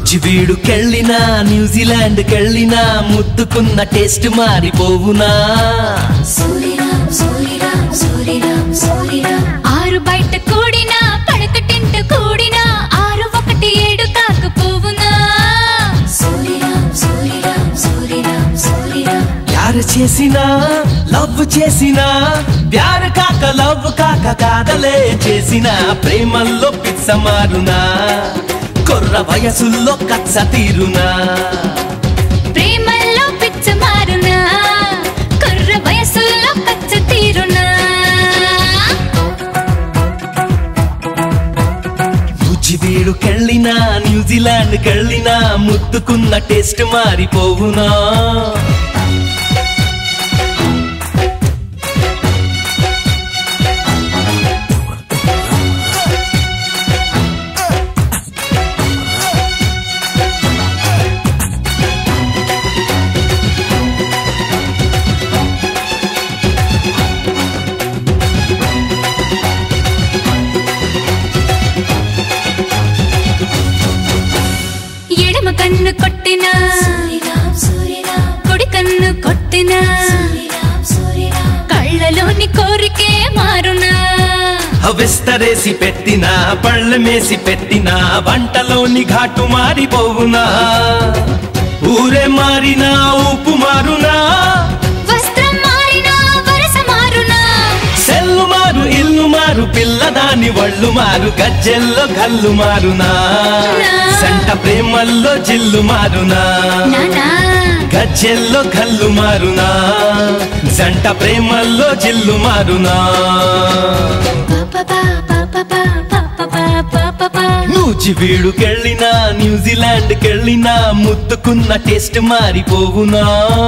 నూజివీడుకెళ్ళినా న్యూజిలాండ్కెళ్ళినా ముద్దుకున్న taste మారిపోవునా సూరిరామ్ సూరిరామ్ సూరిరామ్ సూరిరామ్ ఆరు బయట కూడినా పడకటింట కూడినా ఆరు ఒకటి ఏడు కాకపోవునా సూరిరామ్ సూరిరామ్ సూరిరామ్ సూరిరామ్ ప్యారు చేసినా లవ్ చేసినా ప్యారు కాక లవ్ కాక కాదలే చేసిన ప్రేమల్లో పిచ్చ మారునా కొర్ర వయసుల్లో కచ్చ తీరునా ప్రేమల్లో పిచ్చ మారునా కుర్ర వయసుల్లో కచ్చ తీరునా నూజివీడుకెళ్ళినా న్యూజిలాండ్కెళ్ళినా ముద్దుకున్న టేస్ట్ మారిపోవునా ఎడమ కన్ను కొట్టినా సూరిరామ్ సూరిరామ్ కుడి కన్ను కొట్టినా సూరిరామ్ సూరిరామ్ కళ్ళలోని కోరికే మారునా విస్తరేసి పెట్టినా పళ్ళమేసి పెట్టినా వంటలోని ఘాటు మారిపోవునా ఊరే మారినా ఊపు మారునా వస్త్రం మారినా వరస మారునా సెల్లు మారు ఇల్లు మారు పిల్లదాని వళ్ళు మారు గజ్జెల్లో గల్లు మారునా సంట ప్రేమల్లో జిల్లు మారునా నానా గజ్జెల్లో గల్లు మారునా జంట ప్రేమల్లో జిల్లు మారునా పాపపా పాపపా పాపపా పాపపా నూజివీడుకెళ్ళినా న్యూజిలాండ్కెళ్ళినా ముద్దుకున్న టేస్ట్ మారిపోవునా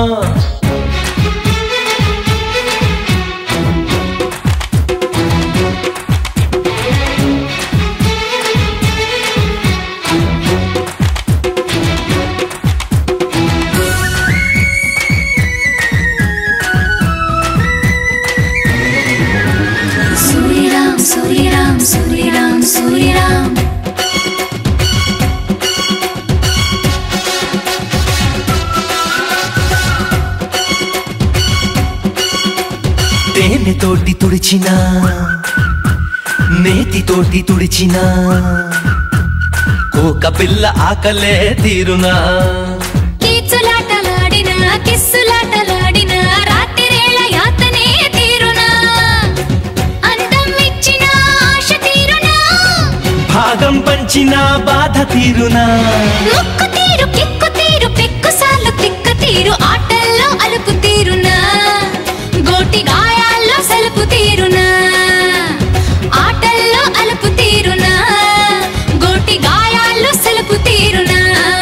సూరిరామ్ సూరిరామ్ సూరిరామ్ సూరిరామ్ తేనెతోటి తుడిచినా నేతితోటి తుడిచినా కోక పిల్ల ఆకలే తీరునా కీచులాటలాడినా కిస్సులాటలాడినా రాత్రిరేళ యాతనే తీరునా అందం ఇచ్చిన ఆశ తీరునా భాగం పంచిన బాధ తీరునా ముక్కు తీరు కిక్కు తీరు పెక్కుసార్లు తిక్కు తీరు ఆటల్లో అలుపు తీరునా గోటి గాయాల్లో సలుపు తీరునా ఆటల్లో అలుపు తీరునా గోటి గాయాల్లో సలుపు తీరునా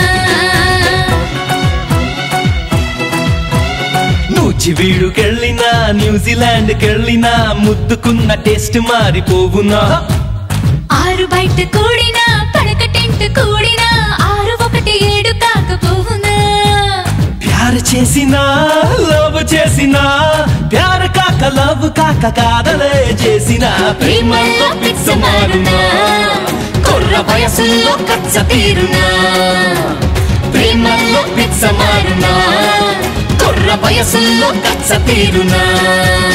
నూజివీడుకెళ్ళినా న్యూజిలాండ్కెళ్ళినా ముద్దుకున్న టేస్ట్ మారిపోవునా ఆరు బయట కూడినా పడక టెంట్ కూడినా ఆరు ఒకటి ఏడు కాకపోవునా ప్యారు చేసినా లవ్ చేసినా ప్యారు కాక లవ్ కాక కాదలే చేసిన ప్రేమల్లో పిచ్చ మారునా కొర్ర వయసుల్లో కచ్చ తీరునా ప్రేమల్లో పిచ్చ మారునా కొర్ర వయసుల్లో కచ్చ తీరునా